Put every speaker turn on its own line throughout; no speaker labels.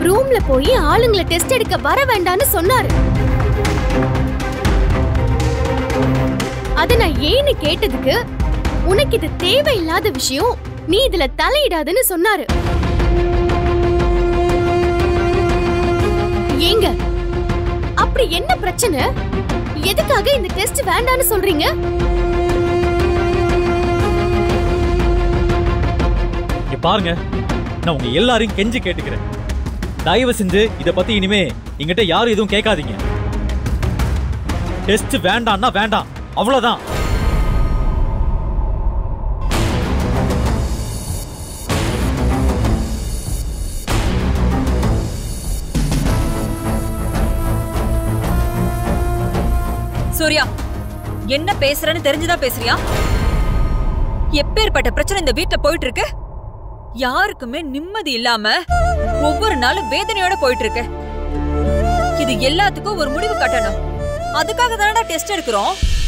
ரூம்ல போய் ஆளுங்களை டெஸ்ட் எடுக்க வர வேண்டாம்னு சொன்னாரு அத நான் ஏன்னு கேட்டதுக்கு உனக்கு இது தேவையில்லாத விஷயம் நீ இதுல தலையிடாதுன்னு சொன்னாரு ஏங்க அப்படி என்ன பிரச்சனை எதுக்காக இந்த டெஸ்ட் வேண்டாம்னு சொல்றீங்க
இங்க பாருங்க நான் உங்க எல்லாரையும் கெஞ்சி கேட்டுக்கிறேன் தயவு செஞ்சு இத பத்தி இனிமே என்கிட்ட யாரும் எதுவும் கேட்காதீங்க டெஸ்ட் வேண்டாம்னா வேண்டாம் அவ்வளவுதான்
சூர்யா என்ன பேசுறேன்னு தெரிஞ்சுதான் பேசுறியா எப்பேற்பட்ட பிரச்சனை இந்த வீட்ல போயிட்டு இருக்கு யாருக்குமே நிம்மதி இல்லாம ஒவ்வொரு நாளும் வேதனையோட போயிட்டு இருக்கு இது எல்லாத்துக்கும் ஒரு முடிவு கட்டணும் அதுக்காக தானடா டெஸ்ட் எடுக்கிறோம்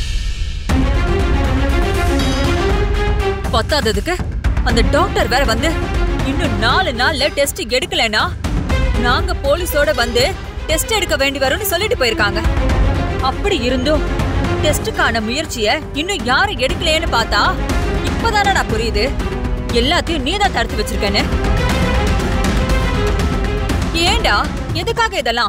பத்தாததுக்கு அந்த டாக்டர் வேற வந்து இன்னும் நாலு நாள்ல டெஸ்ட் எடுக்கலைன்னா நாங்க போலீஸோட வந்து டெஸ்ட் எடுக்க வேண்டி வரும்னு சொல்லிட்டு போயிருக்காங்க அப்படி இருந்தும் டெஸ்டுக்கான முயற்சிய இன்னும் யாரும் எடுக்கலையேன்னு பார்த்தா இப்பதானடா புரியுது எல்லாத்தையும் நீதான் தடுத்து வச்சிருக்கேன்னு ஏண்டா எதுக்காக இதெல்லாம்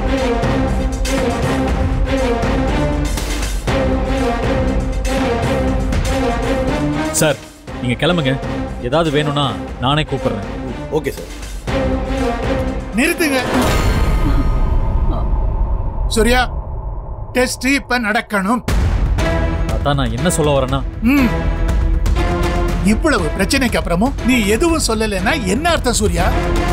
சார் நீங்க கிளம்புங்க ஏதாவது வேணும்னா நானே கூப்பிடுறேன்
ஓகே சார்
நிறுத்துங்க சூர்யா டெஸ்ட் இப்ப நடக்கணும்
அதான் நான் என்ன சொல்ல வரேன்னா
ம். இவ்வளவு பிரச்சனைக்கு அப்புறமும் நீ எதுவும் சொல்லலைன்னா என்ன அர்த்தம் சூர்யா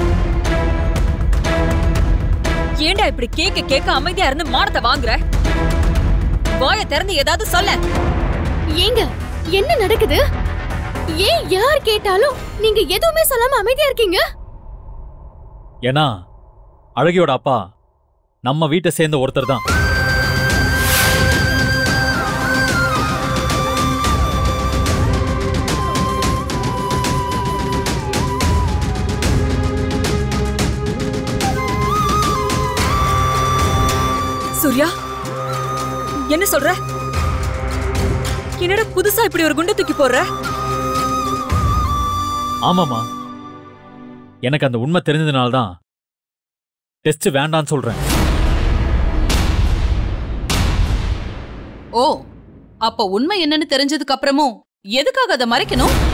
ஏண்டா இப்படி கேட்க கேட்க அமைதியா இருந்து மானத்தை வாங்குற வாயை திறந்து ஏதாவது சொல்ல
ஏங்க என்ன நடக்குது ஏன் யார் கேட்டாலும் நீங்க எதுவுமே சொல்லாம அமைதியா இருக்கீங்க
ஏன்னா அழகியோட அப்பா நம்ம வீட்டை சேர்ந்த ஒருத்தர் தான்
சூர்யா என்ன சொல்ற என்னடா புதுசா இப்படி ஒரு குண்டு தூக்கி போடுற
ஆமாமா எனக்கு அந்த உண்மை தெரிஞ்சதுனால தான் டெஸ்ட் வேண்டான்னு சொல்றேன்
ஓ அப்ப உண்மை என்னன்னு தெரிஞ்சதுக்கு அப்புறமும் எதுக்காக அதை மறைக்கணும்